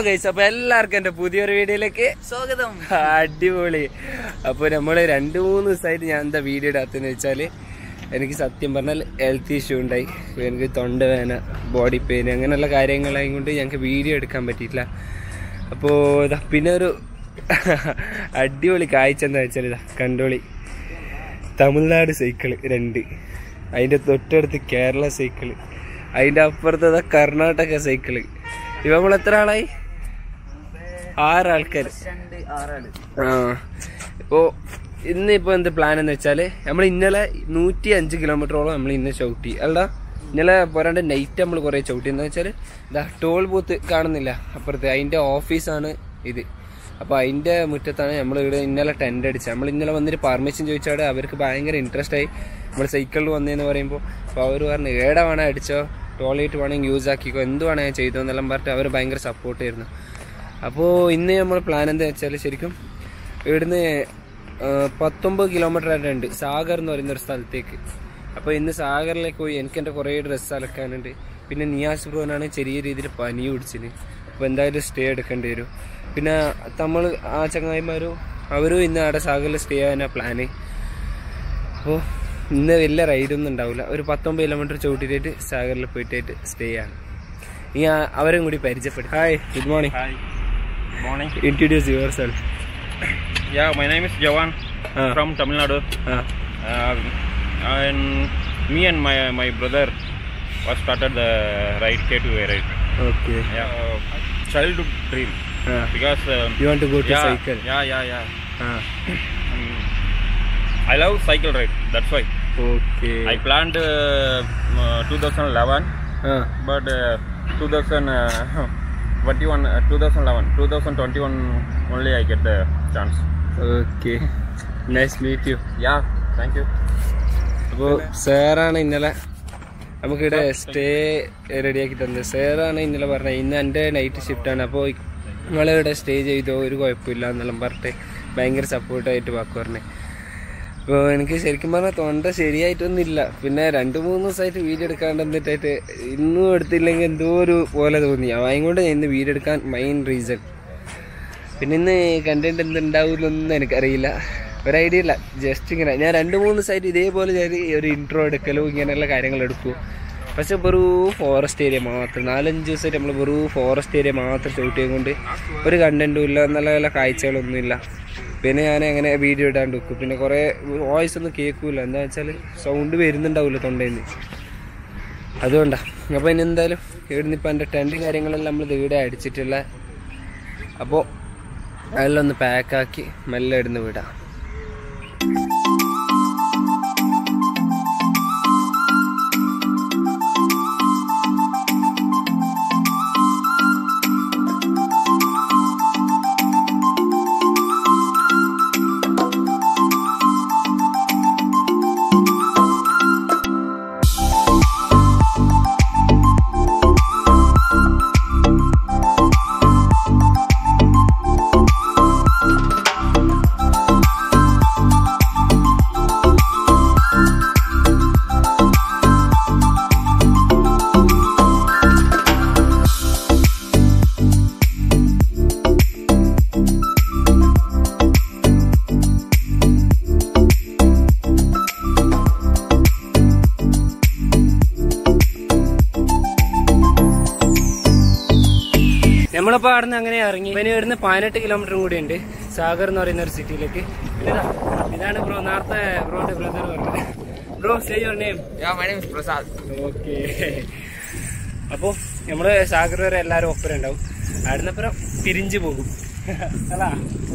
Guys അപ്പൊ എല്ലാവർക്കും എന്റെ പുതിയൊരു വീഡിയോയിലേക്ക് സ്വാഗതം അടിപൊളി അപ്പൊ നമ്മള് രണ്ടു മൂന്ന് ദിവസമായിട്ട് ഞാൻ എന്താ വീഡിയോ ഇടാത്തെന്ന് വെച്ചാല് എനിക്ക് സത്യം പറഞ്ഞാൽ ഹെൽത്ത് ഇഷ്യൂ ഉണ്ടായി എനിക്ക് തൊണ്ടവേന ബോഡി പെയിൻ അങ്ങനെയുള്ള കാര്യങ്ങളായി കൊണ്ട് ഞങ്ങൾക്ക് വീഡിയോ എടുക്കാൻ പറ്റിയിട്ടില്ല അപ്പോൾ ഇതാ പിന്നെ ഒരു അടിപൊളി കാഴ്ച എന്താ വെച്ചാൽ ഇതാ കണ്ടോളി തമിഴ്നാട് സൈക്കിള് രണ്ട് അതിൻ്റെ തൊട്ടടുത്ത് കേരള സൈക്കിള് അതിൻ്റെ അപ്പുറത്ത് ഇതാ കർണാടക സൈക്കിള് ഇവ നമ്മൾ എത്ര ആളായി ആറാൾക്കാർ രണ്ട് ആറാള് ആ ഇപ്പോ ഇന്ന് ഇപ്പൊ എന്ത് പ്ലാൻ എന്ന് വെച്ചാല് നമ്മൾ ഇന്നലെ നൂറ്റി അഞ്ച് കിലോമീറ്ററോളം നമ്മൾ ഇന്ന് ചവിട്ടി അല്ല ഇന്നലെ പോരാണ്ട് നൈറ്റ് നമ്മൾ കുറെ ചവിട്ടി എന്താ വെച്ചാല് ഇതാ ടോൾ ബൂത്ത് കാണുന്നില്ല അപ്പുറത്ത് അതിന്റെ ഓഫീസാണ് ഇത് അപ്പൊ അതിന്റെ മുറ്റത്താണ് നമ്മൾ ഇവിടെ ഇന്നലെ ടെന്റ് അടിച്ചത് നമ്മൾ ഇന്നലെ വന്നിട്ട് പെർമിഷൻ ചോദിച്ചാൽ അവർക്ക് ഭയങ്കര ഇൻട്രസ്റ്റ് ആയി നമ്മൾ സൈക്കിളിൽ വന്നതെന്ന് പറയുമ്പോൾ അപ്പോൾ അവർ പറഞ്ഞു ഏടെ വേണേ അടിച്ചോ ടോയ്ലറ്റ് വേണമെങ്കിൽ യൂസ് ആക്കിക്കോ എന്ത് വേണമെങ്കിൽ ചെയ്തോ എന്നെല്ലാം പറഞ്ഞിട്ട് അവർ ഭയങ്കര സപ്പോർട്ട് ആയിരുന്നു അപ്പോൾ ഇന്ന് നമ്മൾ പ്ലാൻ എന്താ വെച്ചാൽ ശരിക്കും ഇവിടുന്ന് ആ, പത്തൊമ്പത് കിലോമീറ്റർ ആയിട്ട് ഉണ്ട് സാഗർ എന്ന് പറയുന്ന ഒരു സ്ഥലത്തേക്ക് അപ്പോൾ ഇന്ന് സാഗറിലേക്ക് പോയി എനിക്ക് എൻ്റെ കുറേ ഡ്രസ്സ് അലക്കാനുണ്ട് പിന്നെ നിയാസ് ബ്രോനാണ് ചെറിയ രീതിയിൽ പനി പിടിച്ചിന് അപ്പോൾ എന്തായാലും സ്റ്റേ എടുക്കേണ്ടി വരും പിന്നെ നമ്മൾ ആ ചങ്ങായിമാരും അവരും ഇന്ന് അവിടെ സാഗറിൽ സ്റ്റേ ചെയ്യാനാണ് പ്ലാന് അപ്പോൾ ഇന്ന് വലിയ റൈഡൊന്നും ഉണ്ടാവില്ല ഒരു പത്തൊമ്പത് കിലോമീറ്റർ ചവിട്ടിയിട്ട് സാഗറിൽ പോയിട്ടായിട്ട് സ്റ്റേ ആണ് ഇനി ആ- അവരും കൂടി പരിചയപ്പെടും hi good morning Hi. Good morning. introduce yourself Yeah, my name is Jawan Ah. from Tamil Nadu. ah Uh, and me and my my brother was started the ride K2A ride. okay Yeah, uh, childhood dream ah. because uh, you want to go to yeah, cycle yeah, yeah, yeah. ah Um, I love cycle ride. That's why okay I planned uh, uh, 2011, ah but uh, 2021, uh, 2011, 2021 only I get the chance. okay nice meet you Yeah, thank you. അപ്പോൾ സാറാണ് ഇന്നലെ നമുക്കിവിടെ stay റെഡിയാക്കി തന്നത് സാറാണ് ഇന്നലെ പറഞ്ഞത് ഇന്ന് എൻ്റെ നൈറ്റ് ഷിഫ്റ്റാണ് അപ്പോൾ നിങ്ങളിവിടെ സ്റ്റേ ചെയ്തോ ഒരു കുഴപ്പമില്ല എന്നെല്ലാം പറഞ്ഞിട്ട് ഭയങ്കര സപ്പോർട്ടായിട്ട് വാക്ക് പറഞ്ഞേ അപ്പോൾ എനിക്ക് ശരിക്കും പറഞ്ഞാൽ തൊണ്ട ശരിയായിട്ടൊന്നുമില്ല പിന്നെ രണ്ട് മൂന്ന് ദിവസമായിട്ട് വീഡിയോ എടുക്കാണ്ട് എന്നിട്ടായിട്ട് ഇന്നും എടുത്തില്ലെങ്കിൽ എന്തോ ഒരു പോലെ തോന്നി അതുകൊണ്ട് ഞാൻ ഇന്ന് വീഡിയോ എടുക്കാൻ മെയിൻ റീസൺ പിന്നെ ഇന്ന് കണ്ടന്റ് എന്തുണ്ടാവില്ലെന്ന് എനിക്കറിയില്ല ഒരു ഐഡിയ ഇല്ല ജസ്റ്റ് ഇങ്ങനെ ഞാൻ രണ്ട് മൂന്ന് സൈറ്റ് ഇതേപോലെ ഞാൻ ഒരു ഇൻട്രോ എടുക്കലും ഇങ്ങനെയുള്ള കാര്യങ്ങൾ എടുക്കും പക്ഷെ വെറു ഫോറസ്റ്റ് ഏരിയ മാത്രം നാലഞ്ച് ദിവസമായിട്ട് നമ്മൾ വെറു ഫോറസ്റ്റ് ഏരിയ മാത്രം ഷൂട്ട് കൊണ്ട് ഒരു കണ്ടന്റും ഇല്ല നല്ല നല്ല കാഴ്ചകളൊന്നും ഇല്ല പിന്നെ ഞാൻ അങ്ങനെ വീഡിയോ ഇടാണ്ട് വെക്കും പിന്നെ കുറേ വോയിസ് ഒന്നും കേൾക്കൂല എന്താ വെച്ചാൽ സൗണ്ട് വരുന്നുണ്ടാവില്ല തൊണ്ടയിൽ നിന്ന് അതുകൊണ്ടാണ് അപ്പോൾ ഇനി എന്തായാലും ഇവിടുന്ന് ഇപ്പം എൻ്റെ ടെൻറ്റ് കാര്യങ്ങളെല്ലാം നമ്മൾ ഇവിടെ അടിച്ചിട്ടുള്ള അപ്പോൾ അതെല്ലാം ഒന്ന് പാക്കാക്കി മെല്ലെ ഇടുന്ന് വിടാം നമ്മളിപ്പോ അവിടുന്ന് അങ്ങനെ ഇറങ്ങി പിന്നെ ഇവിടുന്ന് പതിനെട്ട് കിലോമീറ്റർ കൂടി ഉണ്ട് സാഗർ എന്ന് പറയുന്ന ഒരു സിറ്റിയിലേക്ക് പിന്നെ ഇതാ, ഇതാണ് ബ്രോ നേരത്തെ ബ്രോന്റെ ബ്രദർ പറഞ്ഞത് bro say your name Yeah, my name is Prasad. Okay അപ്പോ നമ്മള് സാഗർ വരെ എല്ലാരും ഒപ്പരം ഉണ്ടാവും അവിടുന്നപ്പുറം പിരിഞ്ഞു പോകും അല്ല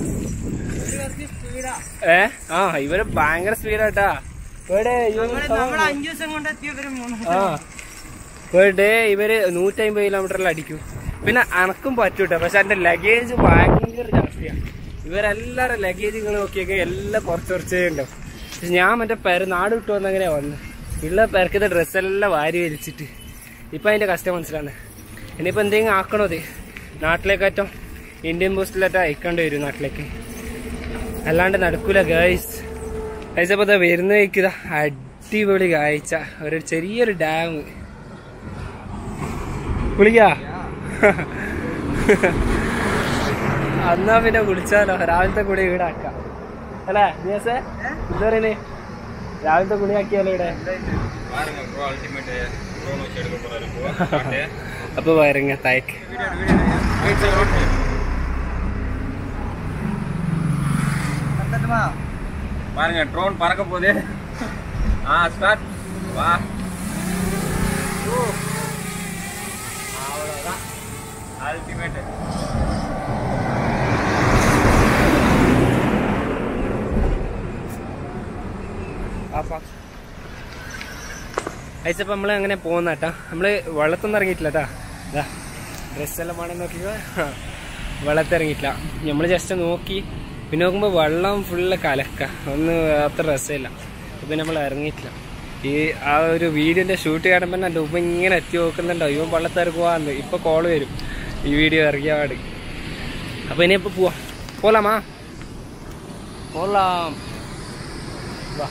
ഏ ആ ഇവര് ഭയങ്കര സ്പീഡാട്ടാ അഞ്ചു ദിവസം കൊണ്ട് എത്തിയവരും ആ പെർ ഡേ ഇവര് നൂറ്റമ്പത് കിലോമീറ്ററിൽ അടിക്കും പിന്നെ അനക്കും പറ്റൂട്ടോ പക്ഷെ എന്റെ ലഗേജ് ഭയങ്കര ജാസ്തിയാണ് ഇവരെല്ലാരും ലഗേജ് നിങ്ങൾ നോക്കിയൊക്കെ എല്ലാം കുറച്ച് കുറച്ചേ ഉണ്ടാവും പക്ഷെ ഞാൻ മറ്റേ പെര നാട് വിട്ടു വന്ന അങ്ങനെയാ വന്നത് ഉള്ള പെരക്കത്തെ ഡ്രസ്സെല്ലാം വാരി വലിച്ചിട്ട് ഇപ്പൊ അതിന്റെ കഷ്ടം മനസ്സിലാണ് ഇനിയിപ്പോ എന്തെങ്കിലും ആക്കണോ അത് നാട്ടിലേക്കറ്റം ഇന്ത്യൻ പോസ്റ്റിലേറ്റ അയക്കേണ്ടി വരും നാട്ടിലേക്ക് അല്ലാണ്ട് നടക്കൂല ഗൈസ് ഗൈസ് അപ്പൊ വരുന്ന വയ്ക്കുക അടിപൊളി കാഴ്ച ഒരു ചെറിയൊരു ഡാം കുളിക്കാ എന്നാ പിന്നെ കുളിച്ചാലോ രാവിലത്തെ കുളി ഇവിടെ ആക്കാം അല്ലേ ദിയാസേ എന്താ പറയുന്നേ രാവിലത്തെ കുളി ആക്കിയാലോ ഇവിടെ பாருங்க ப்ரோ அல்டிமேட் ட்ரோன் வச்சு எடுக்க போறாரு ப்ரோ അപ്പൊ വരങ്ങ തായ്ക്ക് பாருங்க ட்ரோன் பறக்க போகுது ஆ ஸ்டார்ட் வா அவ்வளோதான் அல்டிமேட் അയച്ചപ്പോ നമ്മള് അങ്ങനെ പോകുന്ന കേട്ടാ നമ്മള് വെള്ളത്തൊന്നും ഇറങ്ങിയിട്ടില്ല കേട്ടാ ഇതാ ഡ്രസ്സെല്ലാം വേണം നോക്കിക്കോ വെള്ളത്തിൽ ഇറങ്ങിയിട്ടില്ല നമ്മൾ ജസ്റ്റ് നോക്കി പിന്നെ നോക്കുമ്പോൾ വെള്ളം ഫുള്ള് കലക്ക ഒന്ന് അത്ര രസമില്ല അപ്പൊ നമ്മൾ ഇറങ്ങിയിട്ടില്ല ഈ ആ ഒരു വീഡിയോന്റെ ഷൂട്ട് കാണുമ്പോൾ എൻ്റെ ഉപ്പ ഇങ്ങനെ എത്തി നോക്കുന്നുണ്ടോ ഇവൻ വെള്ളത്തിറക്കുവാന്ന് ഇപ്പൊ കോള് വരും ഈ വീഡിയോ ഇറങ്ങിയ പാട് അപ്പൊ ഇനിയിപ്പോ പോവാം പോലാമാ പോലാം വാ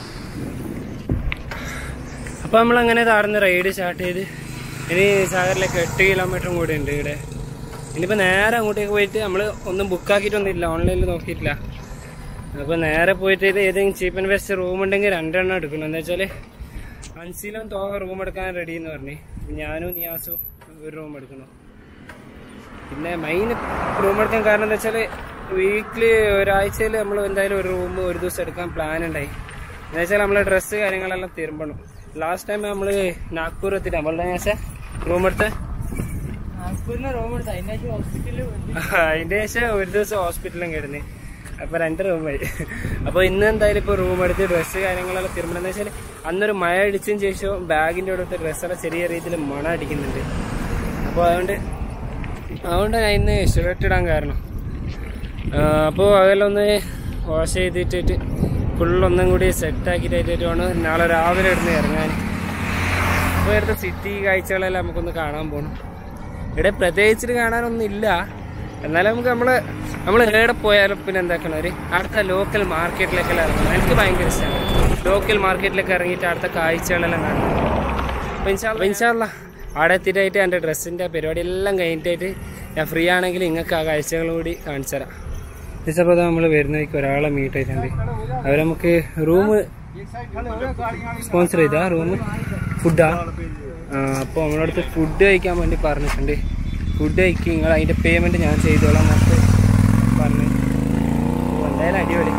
അപ്പൊ നമ്മൾ അങ്ങനെ താഴ്ന്ന് റൈഡ് സ്റ്റാർട്ട് ചെയ്ത് ഇനി സാഗറിലേക്ക് എട്ട് കിലോമീറ്ററും കൂടെ ഉണ്ട് ഇവിടെ ഇനിയിപ്പോ നേരെ അങ്ങോട്ടേക്ക് പോയിട്ട് നമ്മൾ ഒന്നും ബുക്കാക്കിയിട്ടൊന്നും ഇല്ല ഓൺലൈനിൽ നോക്കിയിട്ടില്ല അപ്പൊ നേരെ പോയിട്ട് ഇത് ഏതെങ്കിലും ചീപ്പ് ആൻഡ് ബെസ്റ്റ് റൂം ഉണ്ടെങ്കിൽ രണ്ടെണ്ണം എടുക്കണം എന്താ വെച്ചാല് അൻസിലും തോക റൂം എടുക്കാൻ റെഡി എന്ന് പറഞ്ഞു ഞാനും നിയാസും ഒരു റൂം എടുക്കണം പിന്നെ മെയിൻ റൂം എടുക്കാൻ കാരണം എന്താ വെച്ചാല് വീക്കിലി ഒരാഴ്ചയിൽ നമ്മൾ എന്തായാലും ഒരു റൂം ഒരു ദിവസം എടുക്കാൻ പ്ലാൻ ഉണ്ടായി എന്താ വെച്ചാൽ നമ്മളെ ഡ്രസ്സ് കാര്യങ്ങളെല്ലാം തിരുമ്പണം ലാസ്റ്റ് ടൈം നമ്മള് നാഗ്പൂർ എത്തിയിട്ട് നമ്മളുടെ ശേഷം റൂം എടുത്ത് റൂം എടുത്ത അതിന്റെ ഹോസ്പിറ്റലിൽ അതിന്റെ ശേഷം ഒരു ദിവസം ഹോസ്പിറ്റലിലും കിടന്ന് അപ്പൊ രണ്ട് റൂമായി അപ്പൊ ഇന്ന് എന്തായാലും ഇപ്പൊ റൂം എടുത്ത് ഡ്രസ്സ് കാര്യങ്ങളെല്ലാം തിരുമ്പണം എന്താ വെച്ചാൽ അന്നൊരു മഴ അടിച്ചതിന് ശേഷം ബാഗിന്റെ അടുത്ത് ഡ്രസ്സെല്ലാം ചെറിയ രീതിയിൽ മണ അടിക്കുന്നുണ്ട് അപ്പോൾ അതുകൊണ്ട് അതുകൊണ്ട് ഞാൻ ഇന്ന് ഷർട്ട് ഇടാൻ കാരണം അപ്പോൾ അതെല്ലാം ഒന്ന് വാഷ് ചെയ്തിട്ടിട്ട് ഫുള്ളൊന്നും കൂടി സെറ്റാക്കിയിട്ട് വേണം നാളെ രാവിലെ ഇടുന്ന് ഇറങ്ങാൻ അപ്പോൾ ഇവിടുത്തെ സിറ്റി കാഴ്ചകളെല്ലാം നമുക്കൊന്ന് കാണാൻ പോകണം ഇവിടെ പ്രത്യേകിച്ചിട്ട് കാണാനൊന്നും ഇല്ല എന്നാലും നമുക്ക് നമ്മൾ നമ്മൾ എവിടെ പോയാലും പിന്നെ എന്താക്കണം ഒരു അടുത്ത ലോക്കൽ മാർക്കറ്റിലേക്കെല്ലാം ഇറങ്ങണം എനിക്ക് ഭയങ്കര ഇഷ്ടമാണ് ലോക്കൽ മാർക്കറ്റിലേക്ക് ഇറങ്ങിയിട്ട് അടുത്ത കാഴ്ചകളെല്ലാം കാണണം അപ്പോൾ ഇൻഷാല്ല ഇൻഷാല്ല അവിടെ എത്തിയിട്ടായിട്ട് എൻ്റെ ഡ്രസ്സിൻ്റെ പരിപാടി എല്ലാം കഴിഞ്ഞിട്ടായിട്ട് ഞാൻ ഫ്രീ ആണെങ്കിൽ നിങ്ങൾക്ക് ആ കാഴ്ചകളും കൂടി കാണിച്ചു തരാം ഇപ്പോൾ നമ്മൾ വരുന്നതിക്ക് ഒരാളെ മീറ്റ് ആയിട്ടുണ്ട് അവർ നമുക്ക് റൂം സ്പോൺസർ ചെയ്താ റൂം ഫുഡാ അപ്പോൾ നമ്മളടുത്ത് ഫുഡ് കഴിക്കാൻ വേണ്ടി പറഞ്ഞിട്ടുണ്ട് ഫുഡ് കഴിക്കും നിങ്ങൾ അതിൻ്റെ പേയ്മെൻറ്റ് ഞാൻ ചെയ്തോളാം എന്നൊക്കെ പറഞ്ഞു അപ്പോൾ എന്തായാലും അടിപൊളി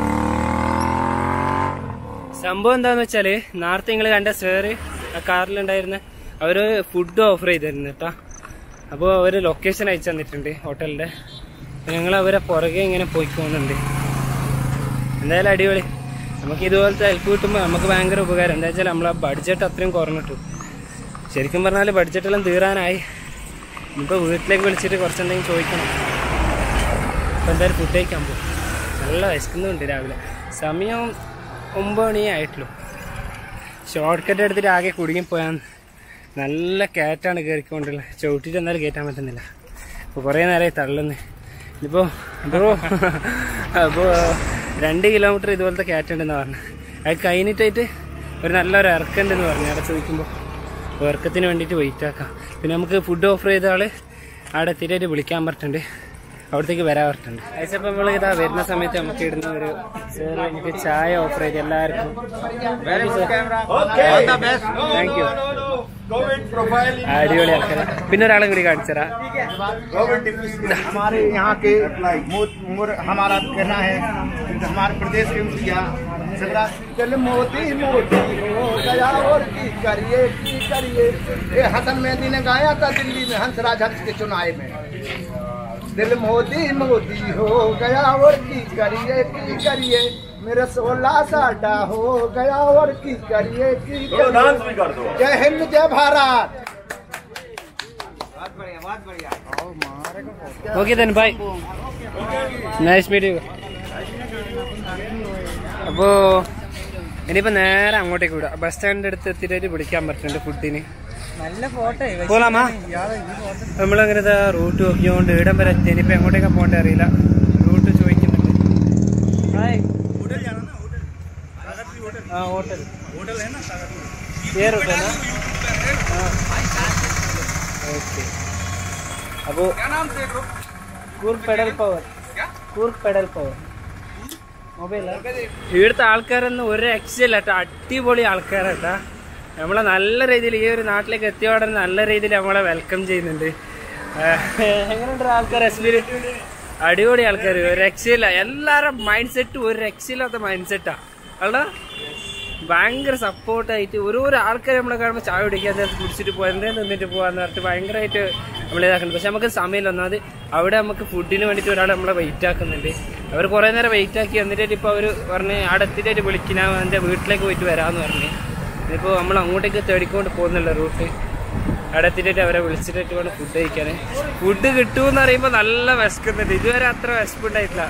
സംഭവം എന്താന്ന് വെച്ചാല് നേരത്തെ നിങ്ങൾ കണ്ട സാറ് ആ കാറിലുണ്ടായിരുന്ന അവര് ഫുഡ് ഓഫർ ചെയ്തിരുന്നു കേട്ടോ അപ്പോൾ അവര് ലൊക്കേഷൻ അയച്ചു തന്നിട്ടുണ്ട് ഹോട്ടലിന്റെ ഞങ്ങൾ അവരെ പുറകെ ഇങ്ങനെ പോയിക്കൊണ്ടുണ്ട് എന്തായാലും അടിപൊളി നമുക്ക് ഇതുപോലത്തെ ഹെൽപ്പ് കിട്ടുമ്പോൾ നമുക്ക് ഭയങ്കര ഉപകാരം എന്താ വെച്ചാൽ നമ്മളെ ബഡ്ജറ്റ് അത്രയും കുറഞ്ഞിട്ടു ശരിക്കും പറഞ്ഞാൽ ബഡ്ജറ്റെല്ലാം തീരാനായി ഇനിയിപ്പോൾ വീട്ടിലേക്ക് വിളിച്ചിട്ട് കുറച്ചെന്തെങ്കിലും ചോദിക്കണം അപ്പോൾ എന്തായാലും ഫുഡ് കഴിക്കാൻ പോകും നല്ല വിശക്കുന്നുണ്ട് രാവിലെ സമയം ഒമ്പത് മണിയേ ആയിട്ടുള്ളൂ ഷോർട്ട് കട്ട് എടുത്തിട്ട് ആകെ കുടുങ്ങി പോയാൽ നല്ല കയറ്റാണ് കയറിക്കൊണ്ടുള്ളത് ചവിട്ടിട്ട് എന്തായാലും കയറ്റാൻ പറ്റുന്നില്ല അപ്പോൾ കുറേ നേരമായി തള്ളുന്നു ഇതിപ്പോൾ ബ്രോ അപ്പോൾ രണ്ട് കിലോമീറ്റർ ഇതുപോലത്തെ കയറ്റുണ്ടെന്ന് പറഞ്ഞു അത് കഴിഞ്ഞിട്ടായിട്ട് ഒരു നല്ലൊരു ഇറക്കുണ്ടെന്ന് പറഞ്ഞു അവിടെ ചോദിക്കുമ്പോൾ അപ്പോൾ ഇറക്കത്തിന് വേണ്ടിയിട്ട് വെയിറ്റ് ആക്കാം പിന്നെ നമുക്ക് ഫുഡ് ഓഫർ ചെയ്ത ആള് അവിടെ എത്തിയിട്ട് വിളിക്കാൻ പറഞ്ഞിട്ടുണ്ട് അവിടത്തേക്ക് വരാൻ പറഞ്ഞിട്ടുണ്ട് അയച്ചപ്പോൾ നമ്മൾ ഇതാ വരുന്ന സമയത്ത് നമുക്ക് ഇടുന്ന ഒരു സാർ നമുക്ക് ചായ ഓഫർ ചെയ്ത് എല്ലാവർക്കും താങ്ക് യു അടിപൊളി ആൾക്കാരെ പിന്നെ ഒരാളെ കൂടി കാണിച്ചറാ हमारे यहाँ के मो- मोर हमारा कहना है हमारे प्रदेश के मुखिया शिवराज चल मोती मोती हो गया और की करिए की करिए ये हसन मेहंदी ने गाया था दिल्ली में हंसराज हंस के चुनाव में दिल मोती मोती हो गया और की करिए की करिए मेरा सोलह साडा हो गया और की करिए की करिए जय हिंद जय भारत ഓക്കെ തന്നെ ബൈ നൈസ് മീറ്റ് അപ്പോ ഇനിയിപ്പോ നേരെ അങ്ങോട്ടേക്ക് വിടാം ബസ് സ്റ്റാൻഡിന്റെ അടുത്ത് എത്തിയിട്ട് വിളിക്കാൻ പറ്റുന്നുണ്ട് ഫുഡിന് നല്ല ഫോട്ടോ പോലാമാ നമ്മളങ്ങനെ ഇതാ റൂട്ട് നോക്കിയോണ്ട് ഇടം വരെ എത്തി ഇനിയിപ്പോ എങ്ങോട്ടേക്കാ പോകണ്ടേ അറിയില്ല റൂട്ട് ചോദിക്കുന്നുണ്ട് ആ ഹോട്ടൽ ये रूट है ना ओके अब वो कुर पेडल पावर കൂർക്ക് പെഡൽ പവർ മൊബൈലാ ഇവിടുത്തെ ആൾക്കാരൊന്നും ഒരു രക്ഷയില്ല കേട്ടോ അടിപൊളി ആൾക്കാരാട്ടാ നമ്മളെ നല്ല രീതിയിൽ ഈ ഒരു നാട്ടിലേക്ക് എത്തിയ ഉടനെ നല്ല രീതിയിൽ നമ്മളെ വെൽക്കം ചെയ്യുന്നുണ്ട് ആഹ് എങ്ങനെയുണ്ട് ആൾക്കാർ എക്സ്പീരിയൻസ് അടിപൊളി ആൾക്കാർ ഒരു രക്ഷയില്ല എല്ലാവരും മൈൻഡ് സെറ്റ് ഒരു രക്ഷയില്ലാത്ത മൈൻഡ് സെറ്റാ അല്ല ഭയങ്കര സപ്പോർട്ടായിട്ട് ഓരോരോ ആൾക്കാർ നമ്മളെ കാണുമ്പോൾ ചായ കുടിക്കാൻ നേരത്ത് കുടിച്ചിട്ട് പോകാൻ എന്തേ നിന്നിട്ട് പോകാന്ന് പറഞ്ഞിട്ട് ഭയങ്കരമായിട്ട് നമ്മൾ ഇതാക്കുന്നുണ്ട് പക്ഷെ നമുക്ക് സമയമില്ല ഒന്നാമത് അവിടെ നമുക്ക് ഫുഡിന് വേണ്ടിയിട്ട് ഒരാൾ നമ്മളെ വെയിറ്റ് ആക്കുന്നുണ്ട് അവർ കുറേ നേരം വെയിറ്റ് ആക്കി എന്നിട്ട് ഇപ്പോൾ അവർ പറഞ്ഞ് അവിടെ എത്തിയിട്ട് വിളിക്കുന്ന എൻ്റെ വീട്ടിലേക്ക് പോയിട്ട് വരാമെന്ന് പറഞ്ഞ് ഇതിപ്പോൾ നമ്മൾ അങ്ങോട്ടേക്ക് തേടിക്കൊണ്ട് പോകുന്നില്ല റൂട്ട് അവിടെ എത്തിയിട്ട് അവരെ വിളിച്ചിട്ട് വേണം ഫുഡ് കഴിക്കാൻ ഫുഡ് കിട്ടുമെന്ന് പറയുമ്പോൾ നല്ല വിശക്കുന്നുണ്ട് ഇതുവരെ അത്ര വിശപ്പുണ്ടായിട്ടില്ല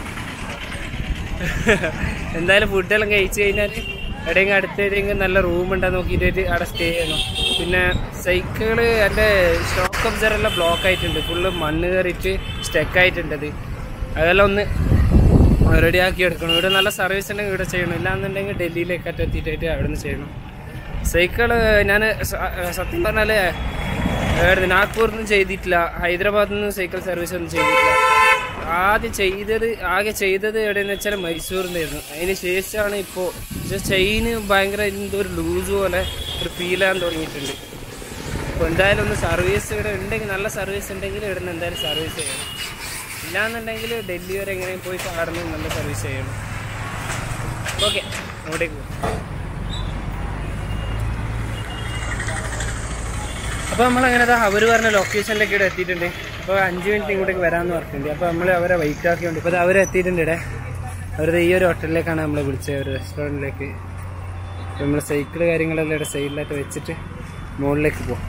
എന്തായാലും ഫുഡെല്ലാം കഴിച്ചു കഴിഞ്ഞാൽ എവിടെയെങ്കിലും അടുത്ത് ഏതെങ്കിലും നല്ല റൂം ഉണ്ടോ നോക്കിയിട്ട് അവിടെ സ്റ്റേ ചെയ്യണം പിന്നെ സൈക്കിള് എൻ്റെ ഷോക്ക് ഒബ്സർ എല്ലാം ബ്ലോക്ക് ആയിട്ടുണ്ട് ഫുള്ള് മണ്ണ് കയറിയിട്ട് സ്റ്റക്ക് ആയിട്ടുണ്ട് അത് അതെല്ലാം ഒന്ന് റെഡിയാക്കി എടുക്കണം ഇവിടെ നല്ല സർവീസ് ഉണ്ടെങ്കിൽ ഇവിടെ ചെയ്യണം ഇല്ലാന്നുണ്ടെങ്കിൽ ഡൽഹിയിലേക്കൊക്കെ എത്തിയിട്ട് അവിടെ നിന്ന് ചെയ്യണം സൈക്കിള് ഞാൻ സത്യം പറഞ്ഞാൽ എവിടെ നാഗ്പൂരിൽ നിന്നും ചെയ്തിട്ടില്ല ഹൈദരാബാദിൽ നിന്ന് സൈക്കിൾ സർവീസ് ഒന്നും ചെയ്തിട്ടില്ല ആദ്യം ചെയ്തത് ആകെ ചെയ്തത് എവിടെയെന്ന് വെച്ചാൽ മൈസൂരിന്നായിരുന്നു അതിന് ശേഷമാണ് ഇപ്പോൾ പക്ഷേ ചെയിന് ഭയങ്കര എന്തോ ഒരു ലൂസ് പോലെ ഒരു ഫീൽ ആകാൻ തുടങ്ങിയിട്ടുണ്ട് അപ്പോൾ എന്തായാലും ഒന്ന് സർവീസ് ഇവിടെ ഉണ്ടെങ്കിൽ നല്ല സർവീസ് ഉണ്ടെങ്കിൽ ഇവിടെ നിന്ന് എന്തായാലും സർവീസ് ചെയ്യണം ഇല്ലാന്നുണ്ടെങ്കിൽ ഡൽഹി വരെ എങ്ങനെയും പോയി അവിടെ നിന്ന് നല്ല സർവീസ് ചെയ്യണം ഓക്കെ അങ്ങോട്ടേക്ക് പോകും അപ്പോൾ നമ്മളങ്ങനെ അവർ പറഞ്ഞ ലൊക്കേഷനിലേക്ക് ഇവിടെ എത്തിയിട്ടുണ്ട് അപ്പോൾ അഞ്ച് മിനിറ്റ് ഇങ്ങോട്ടേക്ക് വരാമെന്ന് പറഞ്ഞിട്ടുണ്ട് അപ്പോൾ നമ്മൾ അവരെ വെയിറ്റ് ആക്കിയുണ്ട് ഇപ്പോൾ അവർ എത്തിയിട്ടുണ്ട് ഇവിടെ അവരുടെ ഈ ഒരു ഹോട്ടലിലേക്കാണ് നമ്മളെ വിളിച്ചത് ഒരു റെസ്റ്റോറൻറ്റിലേക്ക് നമ്മൾ സൈക്കിൾ കാര്യങ്ങളെല്ലാം ഇവിടെ സൈഡിലായിട്ട് വെച്ചിട്ട് മുകളിലേക്ക് പോകും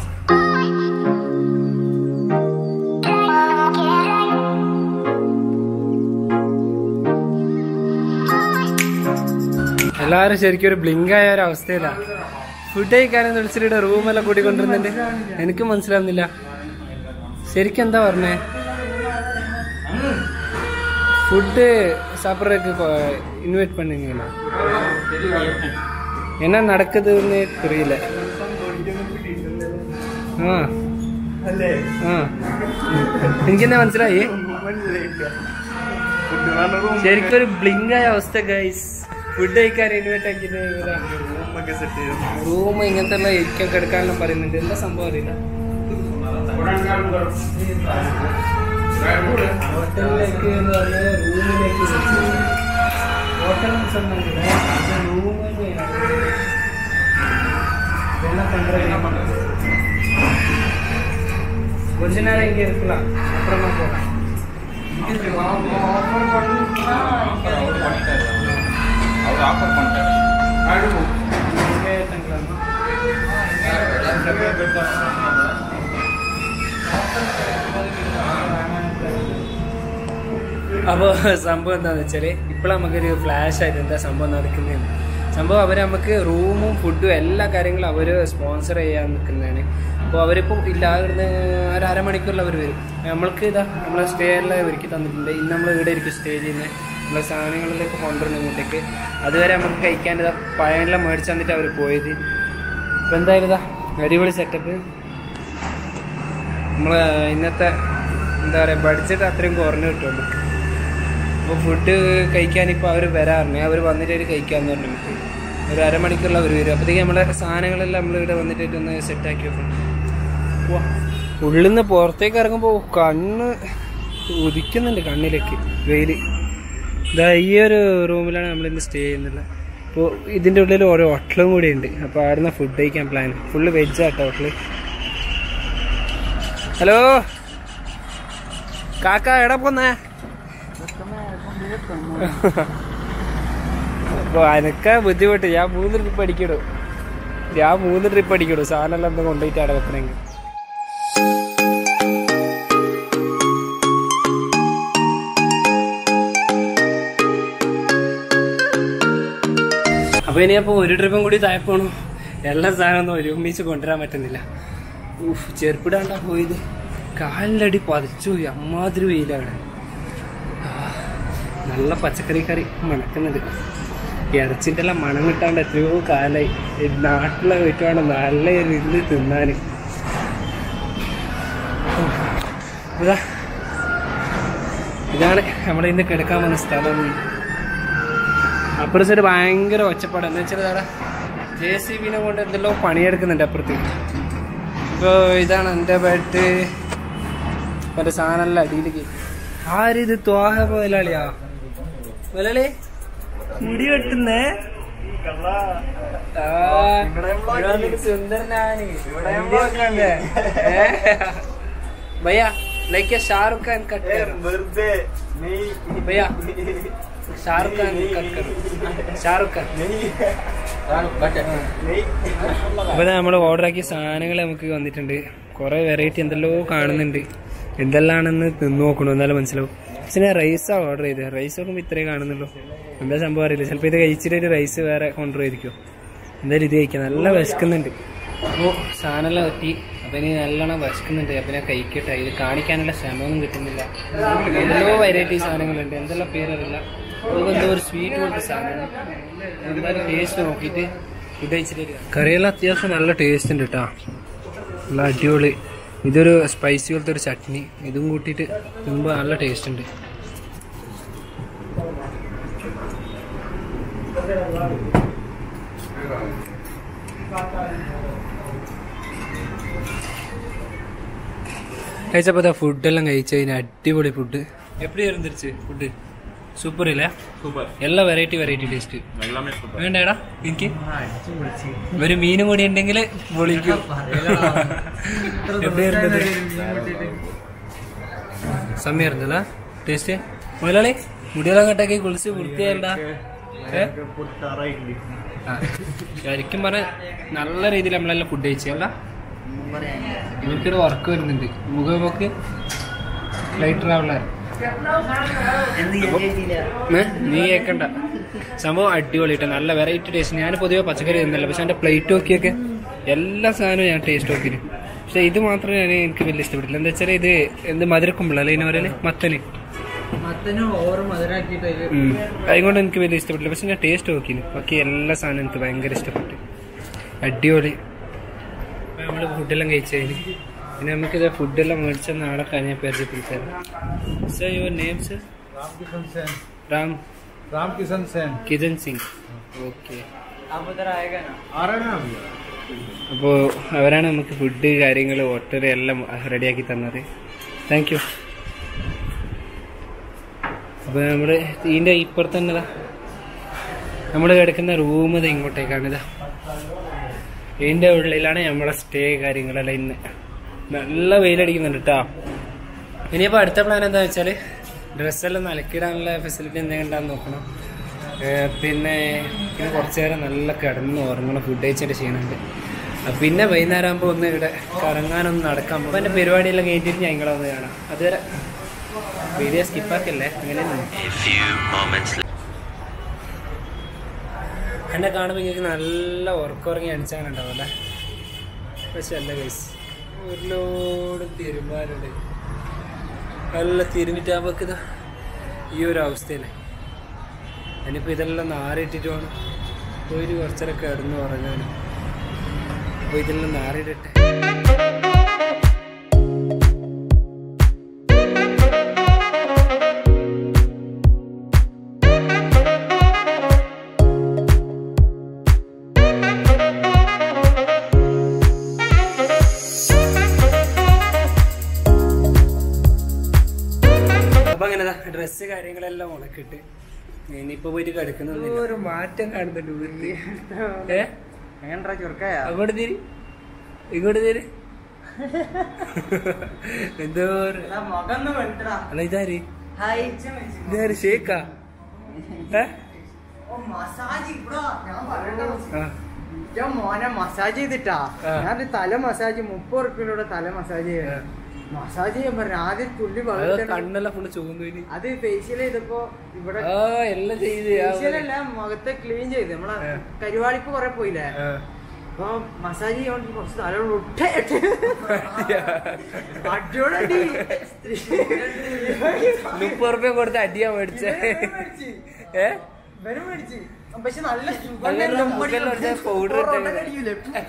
എല്ലാവരും ശരിക്കും ഒരു ബ്ലിങ്ക് ആയ ഒരു അവസ്ഥയിലാണ് ഫുഡ് കഴിക്കാനെന്ന് വിളിച്ചിട്ട് റൂമെല്ലാം കൂട്ടിക്കൊണ്ടിരുന്നുണ്ട് എനിക്ക് മനസ്സിലാവുന്നില്ല ശരിക്കും എന്താ പറഞ്ഞേ ഫുഡ് சாப்பிட்றதுக்கு இன்வைட் பண்ணீங்களா என்ன நடக்குதுன்னு தெரியல ആ ആ എനിക്കെന്താ മനസ്സിലായി ശരിക്കും ഒരു ബ്ലിങ്ക് ആയ അവസ്ഥ ഗൈസ് ഫുഡ് കഴിക്കാൻ ഇൻവൈറ്റ് ആക്കിയിട്ട് റൂം ഇങ്ങനത്തെ എല്ലാം ഇരിക്കാൻ കിടക്കാനെല്ലാം പറയുന്നുണ്ട് എന്താ സംഭവം അറിയില്ല ഹോട്ടലിലേക്ക് എന്ന് പറഞ്ഞാൽ റൂമിലേക്ക് ഹോട്ടൽ റൂം என்ன பண்றீங்க கொஞ்ச நேரம் இங்க இருக்கலாம் அப்புறமா போகலாம் அவர் ஆஃபர் பண்ணிட்டாரு இங்கே தங்கலாமா അപ്പോൾ സംഭവം എന്താണെന്ന് വെച്ചാൽ ഇപ്പോൾ നമുക്കൊരു ഫ്ലാഷ് ആയിട്ട് എന്താ സംഭവം നടക്കുന്നതെന്ന് സംഭവം അവർ നമുക്ക് റൂമും ഫുഡും എല്ലാ കാര്യങ്ങളും അവർ സ്പോൺസർ ചെയ്യാൻ നിൽക്കുന്നതാണ് അപ്പോൾ അവരിപ്പോൾ ഇല്ല ഇവിടുന്ന് ഒരു അരമണിക്കൂറിൽ അവർ വരും നമ്മൾക്ക് ഇതാ നമ്മളെ സ്റ്റേ എല്ലാം ഒരുക്കി തന്നിട്ടുണ്ട് ഇന്ന് നമ്മൾ ഇവിടെ ആയിരിക്കും സ്റ്റേ ചെയ്യുന്നത് നമ്മളെ സാധനങ്ങളിലേക്ക് കൊണ്ടുവരുന്നു ഇങ്ങോട്ടേക്ക് അതുവരെ നമുക്ക് കഴിക്കാൻ ഇതാ പഴയെല്ലാം മേടിച്ച് തന്നിട്ട് അവർ പോയത് ഇപ്പം എന്തായാലും ഇതാ അടിപൊളി സെറ്റപ്പ് നമ്മളെ ഇന്നത്തെ എന്താ പറയുക ബഡ്ജറ്റ് അത്രയും കുറഞ്ഞു കിട്ടും നമുക്ക് അപ്പോൾ ഫുഡ് കഴിക്കാൻ ഇപ്പോൾ അവർ വരാറുണ്ട് അവർ വന്നിട്ട് അവർ കഴിക്കാമെന്ന് പറഞ്ഞു നമുക്ക് ഒരു അരമണിക്കൂറിൽ അവർ വരും അപ്പോഴത്തേക്ക് നമ്മളെ സാധനങ്ങളെല്ലാം നമ്മൾ ഇവിടെ വന്നിട്ട് ഒന്ന് സെറ്റാക്കി വെക്കണം വാ. ഉള്ളിൽ നിന്ന് പുറത്തേക്ക് ഇറങ്ങുമ്പോൾ കണ്ണ് ഉദിക്കുന്നുണ്ട് കണ്ണിലേക്ക് വെയിൽ ഇതാ ഈ ഒരു റൂമിലാണ് നമ്മളിന്ന് സ്റ്റേ ചെയ്യുന്നത് അപ്പോൾ ഇതിൻ്റെ ഉള്ളിൽ ഓരോ ഹോട്ടലും കൂടി ഉണ്ട് അപ്പോൾ അവിടുന്ന് ഫുഡ് കഴിക്കാൻ plan full veg auto hotel hello കാക്ക എടാ പോന്നേ അപ്പൊ അനക്ക ബുദ്ധിമുട്ട് ഞാൻ മൂന്ന് ട്രിപ്പ് അടിക്കണു ഞാൻ മൂന്ന് ട്രിപ്പ് അടിക്കണു സാധനം എന്താ കൊണ്ടുപോയിട്ട് അവിടെ വെക്കണമെങ്കിൽ അപ്പൊ ഇനിയപ്പോ ഒരു ട്രിപ്പും കൂടി താഴെ പോണു എല്ലാ സാധനമൊന്നും ഒരുമിച്ച് കൊണ്ടുവരാൻ പറ്റുന്നില്ല ഊഫ് ചെരുപ്പിടാണ്ടാ പോയത് കാലിൻ്റെ അടി പതിച്ചു പോയി അമ്മാതിരി വെയിലാണ് ആ, നല്ല പച്ചക്കറി കറി മണക്കുന്നുണ്ട് ഇറച്ചിൻ്റെ എല്ലാം മണം കിട്ടാണ്ട് എത്രയോ കാലായി ഈ നാട്ടിലെ വീട്ടാണ് നല്ല ഇരുന്ന് തിന്നാൻ ഇതാ ഇതാണ് നമ്മൾ ഇന്ന് കിടക്കാൻ വന്ന സ്ഥലം അപ്പുറത്തെ സൈഡ് ഭയങ്കര ഒച്ചപ്പാട് എന്ന് വെച്ചാൽ അവിടെ ജെ സി ബിനെ കൊണ്ട് എന്തെല്ലോ പണിയെടുക്കുന്നുണ്ട് അപ്പുറത്ത് ഇപ്പോൾ ഇതാണ് എൻ്റെ ബെഡ് മറ്റേ സാധനമെല്ലാം അടിയിലേക്ക് ആരിത് ത്വാഹ മുതലാളിയാ മുതലാളി മുടി വെട്ടുന്നേ ആ, ഇവിടെ വന്നിട്ട് സുന്ദരനാണ് വീഡിയോ ഒക്കെ ഉണ്ട്. ഏ? ഭയ്യ ലൈക്ക് ഷാറുഖ് ഖാൻ കട്ട് ഭയ്യ ഷാറുഖ് ഖാൻ കട്ട് കർ ഷാറുഖ് ഖാൻ അപ്പൊ നമ്മൾ ഓർഡർ ആക്കിയ സാധനങ്ങൾ നമുക്ക് വന്നിട്ടുണ്ട് കുറെ വെറൈറ്റി എന്തെല്ലോ കാണുന്നുണ്ട് എന്തെല്ലാണെന്ന് തിന്നു നോക്കണു എന്നാലും മനസ്സിലാവും പക്ഷെ ഞാൻ റൈസാ ഓർഡർ ചെയ്തത് റൈസ് നോക്കുമ്പോൾ ഇത്രേ കാണുന്നുള്ളൂ എന്താ സംഭവം അറിയില്ല ചിലപ്പോൾ ഇത് കഴിച്ചിട്ട് ഒരു റൈസ് വേറെ കൊണ്ടുപോയിരിക്കും എന്തായാലും ഇത് കഴിക്കാം നല്ല വിശക്കുന്നുണ്ട് അപ്പോൾ സാധനമെല്ലാം പറ്റി അപ്പം ഇനി നല്ലോണം വിശക്കുന്നുണ്ട് അപ്പം ഞാൻ കഴിക്കട്ടെ ഇത് കാണിക്കാനുള്ള ശ്രമമൊന്നും കിട്ടുന്നില്ല എന്തെല്ലോ വെറൈറ്റി സാധനങ്ങളുണ്ട് എന്തെല്ലാം പേരറിയില്ല അതുപോലെ എന്തോ ഒരു സ്വീറ്റ് പോലത്തെ സാധനം എന്തായാലും ടേസ്റ്റ് നോക്കിയിട്ട് ഇത് കഴിച്ചിട്ട് കറിയെല്ലാം അത്യാവശ്യം നല്ല ടേസ്റ്റ് ഉണ്ട് കേട്ടോ നല്ല അടിപൊളി ഇതൊരു സ്പൈസി പോലത്തെ ഒരു ചട്നി ഇതും കൂട്ടിയിട്ട് തിന്നുമ്പോൾ നല്ല ടേസ്റ്റ് ഉണ്ട് കഴിച്ചപ്പോ ഫുഡെല്ലാം കഴിച്ചു കഴിഞ്ഞാൽ അടിപൊളി ഫുഡ് എപ്പടി ഇരുந்துருச்சு ഫുഡ് സൂപ്പർ ഇല്ല சூப்பர் എല്ലാ വെറൈറ്റി വെറൈറ്റി ടേസ്റ്റ് எல்லாமே சூப்பர் വേണ്ടേടാ എനിക്ക് ഒരു മീനും കൂടി ഉണ്ടെങ്കിൽ പൊളിക്കും എപ്പടി ഇരുന്നത് സമയം ഇരുന്നല്ല ടേസ്റ്റ് മുതലാളി മുടിയെല്ലാം കട്ടാക്കി കുളിച്ച് വൃത്തിയായില്ല ശരിക്കും പറഞ്ഞ നല്ല രീതിയിൽ നമ്മളെല്ലാം ഫുഡ് കഴിച്ചല്ല ഇവർക്കൊരു വർക്ക് വരുന്നുണ്ട് മുഖമൊക്കെ ഫ്ലൈറ്റ് ട്രാവലർ ഏ? നീ കേക്കണ്ട സംഭവം അടിപൊളിയിട്ട് നല്ല വെറൈറ്റി ടേസ്റ്റ് ഞാൻ പൊതുവെ പച്ചക്കറി തിന്നില്ല പക്ഷെ എൻ്റെ പ്ലേറ്റ് നോക്കിയൊക്കെ എല്ലാ സാധനവും ഞാൻ ടേസ്റ്റ് നോക്കിന് പക്ഷെ ഇത് മാത്രം ഞാൻ എനിക്ക് വലിയ ഇഷ്ടപ്പെട്ടില്ല എന്താ വെച്ചാൽ ഇത് എന്ത് മധുരക്കുമ്പോഴല്ലേ ഇതിനെ പറയല് മത്തന് മത്തനും ഓവർ മധുരാക്കിയിട്ട് അതില് ഉം. അതുകൊണ്ട് എനിക്ക് വലിയ ഇഷ്ടപ്പെട്ടില്ല പക്ഷെ ഞാൻ ടേസ്റ്റ് നോക്കിന് ബാക്കി എല്ലാ സാധനവും എനിക്ക് ഭയങ്കര ഇഷ്ടപ്പെട്ടു അടിപൊളി നമ്മൾ ഫുഡെല്ലാം കഴിച്ചതിന് പിന്നെ നമുക്കിത് ഫുഡെല്ലാം മേടിച്ച നാളെ കഴിഞ്ഞാൽ പരിചയപ്പെടുത്തരാം sir your name sir Ram Kishan Sen Ram Ram Kishan Sen Kiran Singh okay അപ്പൊ ഇതര ആയേഗാ നാ? आ रहे हैं अभी അപ്പോൾ അവരാണ് നമുക്ക് ഫുഡ് കാര്യങ്ങൾ ഹോട്ടൽ എല്ലാം റെഡിയാക്കി തന്നത് താങ്ക് യു അപ്പോൾ നമ്മൾ ഇതിൻ്റെ ഇപ്പുറത്ത് തന്നെ നമ്മൾ കിടക്കുന്ന റൂം ഇത് ഇങ്ങോട്ടേക്കാണ് ഇതാ ഇതിൻ്റെ ഉള്ളിലാണ് നമ്മളെ സ്റ്റേ കാര്യങ്ങളെല്ലാം ഇന്ന് നല്ല വെയിലടിക്കുന്നുണ്ട് കേട്ടോ ഇനിയിപ്പോൾ അടുത്ത പ്ലാൻ എന്താ വെച്ചാൽ ഡ്രസ്സെല്ലാം നലക്കിടാനുള്ള ഫെസിലിറ്റി എന്തെങ്കിലും ഉണ്ടാകുന്ന നോക്കണം ഏർ പിന്നെ ഇനി കുറച്ച് നേരം നല്ല കിടന്ന് ഉറങ്ങണം ഫുഡ് കഴിച്ചിട്ട് ചെയ്യുന്നുണ്ട് അഹ് പിന്നെ വൈകുന്നേരം ആകുമ്പോൾ ഒന്ന് ഇവിടെ കറങ്ങാനൊന്ന് നടക്കാം അപ്പോൾ എൻ്റെ പരിപാടിയെല്ലാം കഴിഞ്ഞിട്ട് ഞാൻ നിങ്ങളെ ഒന്ന് കാണാം അതുവരെ വീഡിയോ സ്കിപ്പാക്കല്ലേ അങ്ങനെ എന്നെ കാണുമ്പോൾ നിങ്ങൾക്ക് നല്ല ഉറക്കുറങ്ങി അടിച്ചാൽ ഉണ്ടാവുമല്ലേ പക്ഷെ അല്ല ഗൈസ് ഒരു ലോഡ് തിരുമാലുണ്ട് നല്ല തിരുമിട്ടാകുമ്പോൾ ഇതാ ഈ ഒരു അവസ്ഥയില് ഇനിയിപ്പോൾ ഇതെല്ലാം നാറിയിട്ടിട്ട് വേണം പോയിട്ട് കുറച്ചേരം കിടന്ന് ഉറങ്ങാനും അപ്പോൾ ഇതെല്ലാം നാറിയിടട്ടെ അപ്പൊ അങ്ങനെ ഡ്രസ്സ് കാര്യങ്ങളെല്ലാം ഉണക്കിട്ട് ഇനിയിപ്പോ പോയിട്ട് കിടക്കുന്ന ഒരു മാറ്റം കാണുന്നുണ്ട് വീട്ടില് ഏ എങ്ങനെടാ ചുരുക്കയാ അങ്ങോട്ട് തിരി ഇങ്ങോട്ട് തിരി എന്തോ ഒരു- എടാ, മുഖം ഒന്ന് വെട്ടടാ അല്ല ഇതാര് ഹായ് ഇതാര് ഷേക്കാ ഏ ഓ മസാജ് ഇവിടെ ഞാൻ പറയട്ടെ ആ. ഞാൻ മോനെ മസാജ് ചെയ്തിട്ടാ ആ. ഞാൻ തല മസാജ് മുപ്പത് ഉറുപ്പിലൂടെ തല മസാജ് ചെയ്യാൻ മസാജ് ചെയ്യാൻ പറഞ്ഞു ആദ്യം തുള്ളി അത് വെള്ളത്തിൽ കണ്ണെല്ലാം ഫുള്ള് ചുവന്നു ഇനി അത് ഫേഷ്യൽ ചെയ്തപ്പോ ഇവിടെ ആ എല്ലാം ചെയ്ത് ആ ഫേഷ്യൽ അല്ല മുഖത്തെ ക്ലീൻ ചെയ്ത് നമ്മളെ ആ. കരുവാളിപ്പ് കൊറേ പോയില്ലേ ആ. അപ്പൊ മസാജ് ചെയ്യാൻ വേണ്ടി കുറച്ച് തല ഉട്ടെ അടിയോടടി മുപ്പത് റുപ്യ കൊടുത്ത് അടിയാ മേടിച്ചേ ഏ ഇവനും മേടിച്ച് പക്ഷെ നല്ല സുഖം നല്ല ഉണ്ടായിരുന്നു. മുഖെല്ലാം അടിച്ച powder ഇട്ടേ. പൊറോട്ട അടിക്കൂലേ?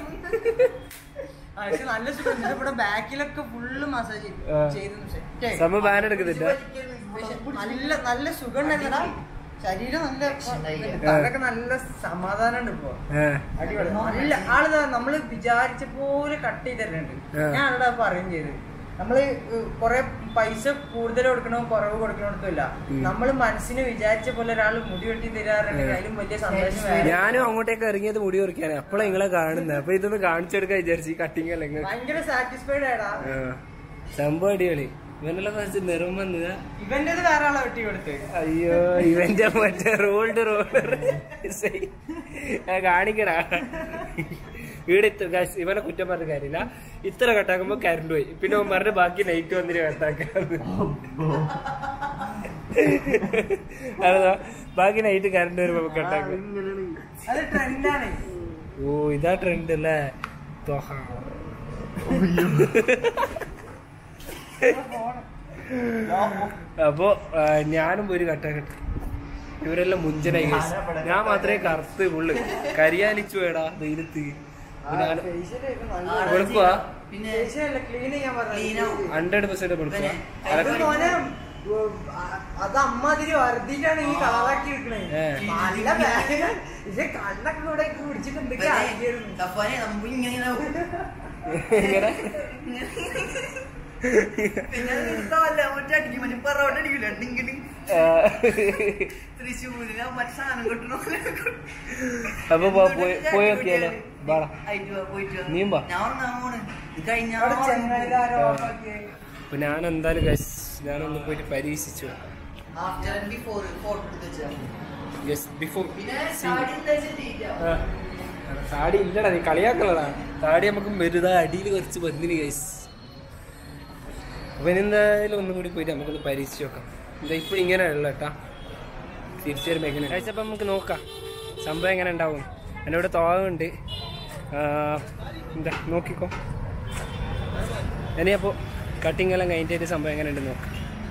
ആ, പക്ഷെ നല്ല സുഖം ഇവിടെ ബാക്കിലൊക്കെ ഫുള്ള് മസാജ് ആ. ചെയ്തു സംഭവം ban എടുക്കുന്നില്ല? നല്ല നല്ല സുഖം ഉണ്ടായിരുന്നടാ ശരീരം നല്ല തലൊക്കെ നല്ല സമാധാനം ഉണ്ട് ഇപ്പൊ ഏ അടിപൊളി നല്ല ആള് ദാ നമ്മള് വിചാരിച്ച പോലെ കട്ട് ചെയ്ത് തരുന്നുണ്ട് ആ. ഞാൻ അവിടെ പറയും ചെയ്ത് നമ്മള് കൊറേ പൈസ കൂടുതൽ കൊടുക്കണോ കുറവ് കൊടുക്കണോടത്തുമില്ല ഉം. നമ്മള് മനസ്സിന് വിചാരിച്ച പോലെ ഒരാൾ മുടി വെട്ടി തരാറുണ്ടെങ്കിൽ അതിലും വലിയ സന്തോഷം വേറെ ഞാനും അങ്ങോട്ടേക്ക് ഇറങ്ങിയത് മുടി പറിക്കാനാ അപ്പോഴാ നിങ്ങളെ കാണുന്നത് അപ്പൊ ഇതൊന്ന് കാണിച്ചെടുക്കാൻ വിചാരിച്ചു ഈ കട്ടിങ് അല്ല ഇങ്ങ്. ഭയങ്കര സാറ്റിസ്ഫൈഡ് ആയിടാ ആ. സംഭവം അടിപൊളി ഇവനെല്ലാം കുറച്ച് നിറം വന്നതാ ഇവന്റേത് വേറെ ആളെ വെട്ടി കൊടുത്ത് അയ്യോ ഇവന്റെ മറ്റേ റോൾഡ് റോളർ കാണിക്കടാ ഇവിടെ ഇത്ര guys, ഇവനെ കുറ്റം പറഞ്ഞ കാര്യമില്ല ഇത്ര കട്ടാക്കുമ്പോ കറണ്ട് പോയി പിന്നെ അവൻ പറഞ്ഞ ബാക്കി നൈറ്റ് വന്നിട്ട് കട്ടാക്കാന്ന് അതാ ബാക്കി നൈറ്റ് കറണ്ട് വരുമ്പോ കട്ടാക്കും അത് ട്രെൻഡാണ് ഓ ഇതാ ട്രെൻഡ് അല്ലേ ത്വഹ. അപ്പോ ആ, ഞാനും ഒരു കട്ടാക്കട്ടെ ഇവരെല്ലാം മുഞ്ചനായി guys. ഞാൻ മാത്രമേ കറുത്ത് ഉള്ളു കരിയാലിച്ചു വേടാ ധൈര്യത്ത് വെളുക്കുവാ ക്ലീൻ ചെയ്യാൻ പറഞ്ഞു ഹൺഡ്രഡ് പെർസെന്റ് വെളുക്കുവാ ഇത് മോനെ ഉം, അ- അത് അമ്മാതിരി വർദ്ധിച്ചാണ് ഈ കളറാക്കി എടുക്കണേ ഏ. നല്ല വേദന ഇത് കണ്ണൊക്കെ കൂടെ പിടിച്ചിട്ടുണ്ട് ഇങ്ങനെ ആ, അപ്പൊ പോ- പോയി- പോയി നോക്കിയാലോ വാടാ നീയും വാ. അവിടെ ചെങ്ങായിതാരോ ഓഫാക്കിയേ. അപ്പൊ ഞാൻ എന്തായാലും ഗസ് ഞാനൊന്ന് പോയിട്ട് പരീക്ഷിച്ചു യെസ് ബിഫോർ താടി ഇല്ലടാ നീ കളിയാക്കലടാ താടി നമുക്ക് മെരുതാ അടിയിൽ കുറച്ച് ബന്ധിന് ഗൈസ് അപ്പൊ ഇനി എന്തായാലും ഒന്നും കൂടി പോയിട്ട് നമുക്കൊന്ന് പരീക്ഷിച്ച് നോക്കാം എന്താ ഇപ്പൊ ഇങ്ങനെയുള്ള കേട്ടാ തിരിച്ചു വരുമ്പോ എങ്ങനെ കഴിച്ചപ്പോ നമുക്ക് നോക്കാം സംഭവം എങ്ങനെ ഉണ്ടാവും എൻ്റെ ഇവിടെ തോന്നുണ്ട് എന്താ നോക്കിക്കോ ഇനിയപ്പോ കട്ടിങ് എല്ലാം കഴിഞ്ഞിട്ട് സംഭവം എങ്ങനെ ഉണ്ട് നോക്കാം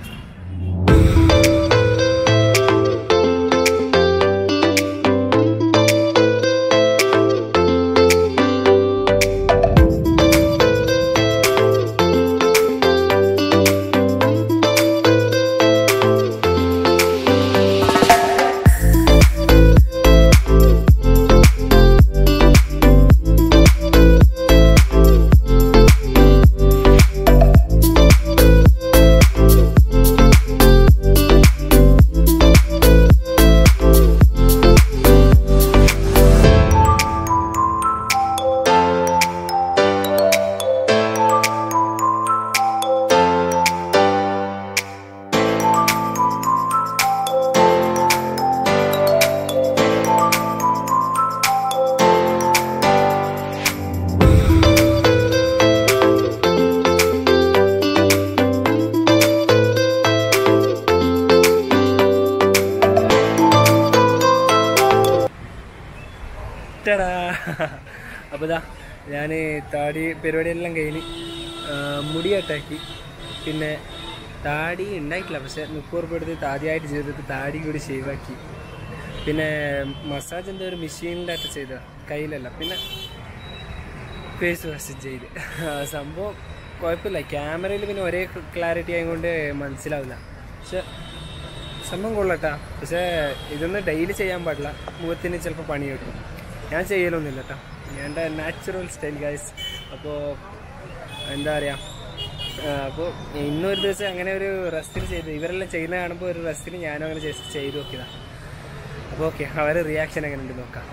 ടാടാ. അപ്പൊ ഇതാ ഞാൻ താടി പരിപാടിയെല്ലാം കഴിഞ്ഞ് ആ, മുടി കട്ടാക്കി പിന്നെ താടി ഉണ്ടായിട്ടില്ല പക്ഷെ മുപ്പത് റുപ്യ എടുത്ത് ആദ്യമായിട്ട് ചെയ്തിട്ട് താടി കൂടി ഷേവാക്കി പിന്നെ മസാജ് എന്തോ ഒരു മെഷീനിൻ്റെ അകത്ത് ചെയ്ത കയ്യിലല്ല പിന്നെ ഫേസ് വാഷ് ചെയ്ത് ആ, സംഭവം കുഴപ്പമില്ല ക്യാമറയിൽ പിന്നെ ഒരേ ക്ലാരിറ്റി ആയതുകൊണ്ട് മനസ്സിലാവില്ല പക്ഷെ സംഭവം കൊള്ളട്ടാ പക്ഷേ ഇതൊന്നും ഡെയിലി ചെയ്യാൻ പാടില്ല മുഖത്തിന് ചിലപ്പോൾ പണി കിട്ടും ഞാൻ ചെയ്യലൊന്നുമില്ല കേട്ടോ എൻ്റെ നാച്ചുറൽ സ്റ്റൈൽ ഗൈസ് അപ്പോൾ എന്താ പറയുക അപ്പോൾ ഇന്നൊരു ദിവസം അങ്ങനെ ഒരു റെസ്റ്റിൽ ചെയ്ത് ഇവരെല്ലാം ചെയ്യുന്ന കാണുമ്പോൾ ഒരു റെസ്റ്റിന് ഞാനും അങ്ങനെ ജസ്റ്റ് ചെയ്ത് നോക്കിയതാണ് അപ്പോൾ ഓക്കെ അവരെ റിയാക്ഷൻ എങ്ങനെ ഉണ്ട് നോക്കാം